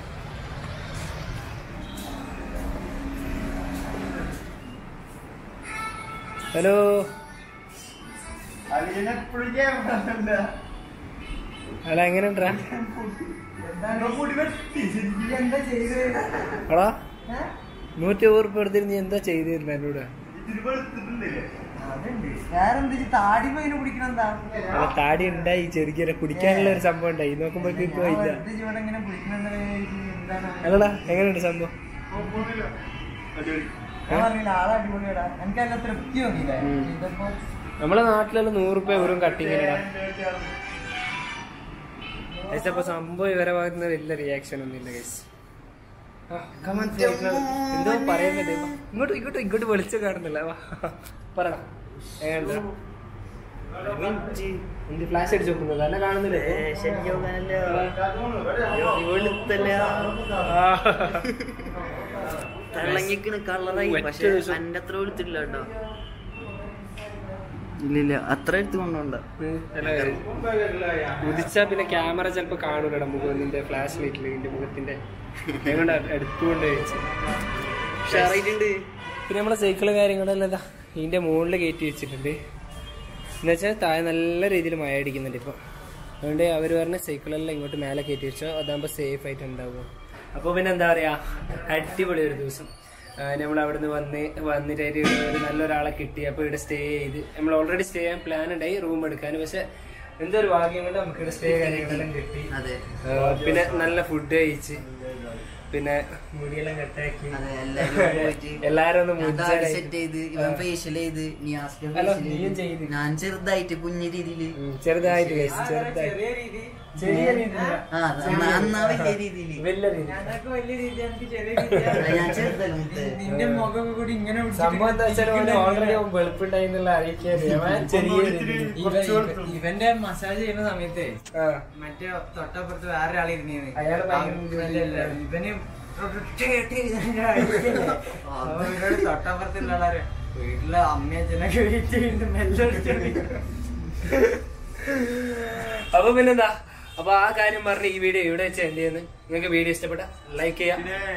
ഹലോ അതിനെപ്പോഴും ചെയ്യാൻ പറ്റില്ല. അല്ല എങ്ങനെ ഉണ്ടാ എന്താണ് മുടി വെട്ടി നീ എന്താ ചെയ്ത് എടാ ഏ? നൂറ്റി നൂറ് ഉറുപ്പ് എടുത്തിട്ട് നീ എന്താ ചെയ്തിരുന്നു എന്നോട് ഇതിന് വെളുത്തിട്ടില്ലേ? അതുണ്ട് വേറെന്ത് താടി മൈന് കുടിക്കണ എന്താ അല്ല താടി ഉണ്ടായി ചെറുക്കിയ കുടിക്കാനുള്ള ഒരു സംഭവം ഉണ്ടായി നോക്കുമ്പോഴേക്കും ഇപ്പൊ ഇല്ല ഇവിടെ ഇങ്ങനെ കുടിക്കണെന്ന് എന്താണ് അല്ലടാ എങ്ങനെയുണ്ട് സംഭവം ഓ, പോകുന്നില്ല. അടിപൊളി. ഞാൻ പറഞ്ഞില്ല ആളെ അടിപൊളിയാടാ എനിക്ക് നല്ല തൃപ്തി തോന്നിയില്ലേ ഉം. ഇതിപ്പോ നമ്മളെ നാട്ടിലെല്ലാം നൂറ് രൂപ വെറും കട്ടിങ്ങിനടാ പക്ഷെ അപ്പൊ സംഭവം ഇവരെ ഭാഗത്ത് നിന്ന് വലിയ റിയാക്ഷൻ ഒന്നും ഇല്ല ഗൈസ് എന്തോ പറയുന്നുണ്ട് ഇങ്ങോട്ട് ഇങ്ങോട്ട് ഇങ്ങോട്ട് വിളിച്ചു കാണുന്നില്ല വാ പറ എങ്ങനെയുണ്ട് എന്ത് ഫ്ലാഷ് അടിച്ചു നോക്കുന്നത് അല്ല കാണുന്നില്ലേ തിളങ്ങിക്കണ് കളറായി ഒറ്റ പക്ഷെ ദിവസം. എന്റെ അത്ര എടുത്തിട്ടില്ല കേട്ടോ ഇല്ലില്ല അത്ര എടുത്ത് കൊണ്ടോണ്ട ഉദിച്ചാ പിന്നെ ക്യാമറ ചിലപ്പോ കാണൂലടാ മുഖം നിന്റെ ഫ്ലാഷ് ലൈറ്റില് നിന്റെ മുഖത്തിന്റെ അതുകൊണ്ട് എടുത്തുകൊണ്ട് വെച്ച് ഉഷാറായിട്ടുണ്ട് പിന്നെ നമ്മളെ സൈക്കിള് കാര്യങ്ങളെല്ലാം ഇതാ ഇതിന്റെ മുകളിൽ കയറ്റി വെച്ചിട്ടുണ്ട് എന്നുവെച്ചാൽ താഴെ നല്ല രീതിയിൽ മഴ അടിക്കുന്നുണ്ട് ഇപ്പൊ അതുകൊണ്ട് അവർ പറഞ്ഞ സൈക്കിളെല്ലാം ഇങ്ങോട്ട് മേലെ കയറ്റി വെച്ചോ അതാകുമ്പോൾ സേഫ് ആയിട്ട് ഉണ്ടാവും അപ്പോൾ പിന്നെ എന്താ പറയാ അടിപൊളി ഒരു ദിവസം നമ്മൾ അവിടെ നിന്ന് വന്ന് വന്നിട്ട് ഒരു ഒരു നല്ലൊരാളെ കിട്ടി അപ്പോൾ ഇവിടെ സ്റ്റേ ചെയ്ത് നമ്മൾ ഓൾറെഡി സ്റ്റേ ചെയ്യാൻ പ്ലാൻ ഉണ്ടായി റൂം എടുക്കാൻ പക്ഷെ എന്തോ ഒരു ഭാഗ്യം കൊണ്ട് നമുക്ക് ഇവിടെ സ്റ്റേ കാര്യങ്ങളെല്ലാം കിട്ടി അതെ ആ, പിന്നെ നല്ല ഫുഡ് കഴിച്ച് പിന്നെ മുടിയെല്ലാം കട്ടാക്കി അതെ എല്ലാരും പോയിട്ട് എല്ലാരും ഒന്ന് ഞാൻ താടി മുഞ്ചാലായി. സെറ്റ് ചെയ്ത് ഇവൻ ഫേഷ്യൽ ചെയ്ത് നിയാസ്ക അല്ല, facial നീയും ചെയ്ത്. ചെയ്ത്. ഞാൻ ചെറുതായിട്ട് കുഞ്ഞു രീതിയില് ഉം, ചെറുതായിട്ട് guys, ചെറുതായിട്ട് ചെറിയ രീതിയില. ആ അന്നാ അന്നാ വലിയ രീതിയില് വലിയ രീതി അല്ല, ഞാൻ ചെറുതല്ല മുത്തേ സംഭവം എന്താ വെച്ചാൽ ഓൾറെഡി വെളുപ്പുണ്ടായിന്നുള്ള അറിയിക്കാൻ ചെറിയ രീതിയിൽ. ഇവന്റെ മസാജ് ചെയ്യുന്ന സമയത്ത് ആ, മറ്റേ തൊട്ടപ്പുറത്ത് വേറൊരാൾ ഇരുന്നേന്ന് അയാള് ഭയങ്കര ഇവനല്ല, ഇവന് ഒരൊറ്റ കെട്ടി ഇങ്ങനെ അടിക്കല്ലേ. അപ്പൊ ഇവനോട് തൊട്ടപ്പുറത്തുള്ള ആളാര് വീട്ടിലെ അമ്മയച്ഛനൊക്കെ വെയിറ്റ് ചെയ്യുന്നുണ്ട് മെല്ലെ അടിച്ചോണ്ട് അപ്പൊ പിന്നെന്താ അപ്പൊ ആ കാര്യം പറഞ്ഞ് ഈ വീഡിയോ ഇവിടെ വെച്ച് എന്ത് ചെയ്യുന്നു നിങ്ങൾക്ക് വീഡിയോ ഇഷ്ടപ്പെട്ട ലൈക്ക് ചെയ്യാം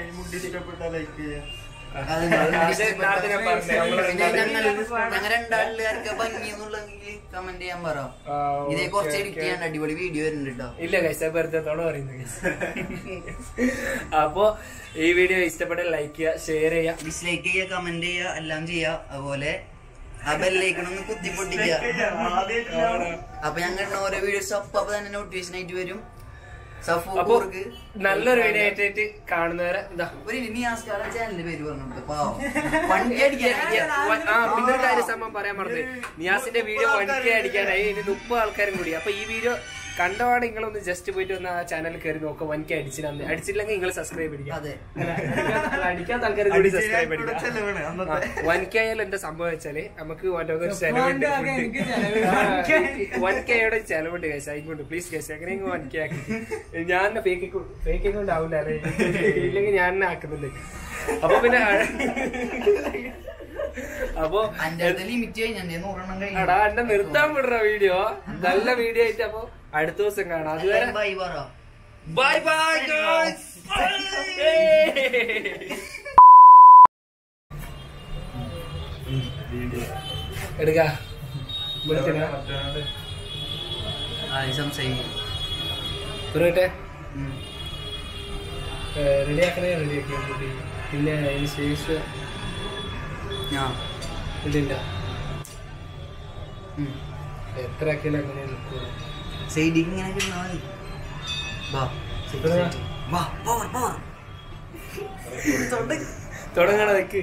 അത് ഇത് നേരത്തെ ഞാൻ പറഞ്ഞു. നമ്മള് പിന്നെ രണ്ടാളും- ഞങ്ങൾ ഞങ്ങൾ രണ്ടാളിലാർക്ക് ഭംഗി എന്നുള്ളെങ്കിൽ കമന്റ് ചെയ്യാൻ പറ ആ, ഇതേ ഓക്കേ, കുറച്ച് എഡിറ്റ് ഓക്കേ. ചെയ്യാൻ അടിപൊളി വീഡിയോ വരുന്നുണ്ട് കേട്ടോ ഇല്ല കൈസ വെറുതെ തോണ പറയുന്നത് guys. അപ്പോ ഈ വീഡിയോ ഇഷ്ടപ്പെട്ട ലൈക്ക് ചെയ്യുക ഷെയർ ചെയ്യുക ഡിസ്ലൈക്ക് ചെയ്യുക കമന്റ് ചെയ്യുക എല്ലാം ചെയ്യുക അതുപോലെ ആ ബെല്ലൈക്കണൊന്ന് കുത്തി പൊട്ടിക്കുക അപ്പൊ ഞങ്ങൾ ഇടുന്ന ഓരോ വീഡിയോസ് അപ്പൊ അപ്പൊ തന്നെ നോട്ടിഫിക്കേഷൻ ആയിട്ട് വരും സഫു അപ്പൊ കൂർക്ക് നല്ലൊരു വീഡിയോ ആയിട്ട് കാണുന്നവരെ ഇതാ ഒരു ഇനി ആസ്കാരം ചാനലിന്റെ പേര് പറഞ്ഞിട്ട് പാവം വണ്ടി അടിക്കാൻ ആ പിന്നെ ഒരു കാര്യം സംഭവം പറയാൻ മറന്നു നിയാസിന്റെ വീഡിയോ വണിക്കെ അടിക്കാനായി ഇനി മുപ്പത് ആൾക്കാരും കൂടി അപ്പൊ ഈ വീഡിയോ കണ്ടപാട് നിങ്ങളൊന്ന് ജസ്റ്റ് പോയിട്ട് ഒന്ന് ആ ചാനൽ കയറി നോക്കുക വനിക്ക് അടിച്ചിട്ട് അടിച്ചില്ലെങ്കിൽ നിങ്ങൾ സബ്സ്ക്രൈബ് അടിക്കുക അതെ അല്ല, അടിക്കാത്ത- അല്ല, അടിക്കാത്ത ആൾക്കാർ കൂടി സബ്സ്ക്രൈബ് അടിക്കുക വനിക്കായാലും എന്താ സംഭവം വെച്ചാല് നമുക്ക് ഓരോന്നൊരു ചെലവുണ്ട് ഉപ്പാന്റെ വക എനിക്ക് ചെലവ്. വൺ കെയുടെ ചെലവുണ്ട് കേസ് ആയിക്കൊണ്ട് പ്ലീസ് കേസ് എങ്ങനെയെങ്കിലും വൺ കെ ആക്കി ഞാൻ ഫേക്ക് ഫേക്ക് കൊണ്ട് ആവില്ല അല്ലേ ഇല്ലെങ്കിൽ ഞാൻ തന്നെ ആക്കുന്നുണ്ട് അപ്പൊ പിന്നെ അപ്പൊ അന്റെ അടുത്ത് ലിമിറ്റ് കഴിഞ്ഞ നൂറെണ്ണം എടാ എന്നെ നിർത്താൻ വിടുற വീഡിയോ നല്ല വീഡിയോ ആയിട്ട് അപ്പൊ അടുത്ത ദിവസം കാണാം അതുവരെ ബൈ പറ ബൈ ബൈ എടുക്ക വിളിച്ചില്ല ആ സംസാരിക്കും പുറട്ടെ റെഡി ആക്കണേ റെഡി ആക്കിയാൽ മതി പിന്നെ അതിന് ശേഷം ആ ഇതില്ല ഉം. എത്ര ആക്കിയാലും അങ്ങനെ നിൽക്കുള്ളൂ സൈഡിക്ക് ഇങ്ങനെ കിടന്നാ മതി വാ വാ പവർ പവർ തുടങ്ങണ നിക്ക്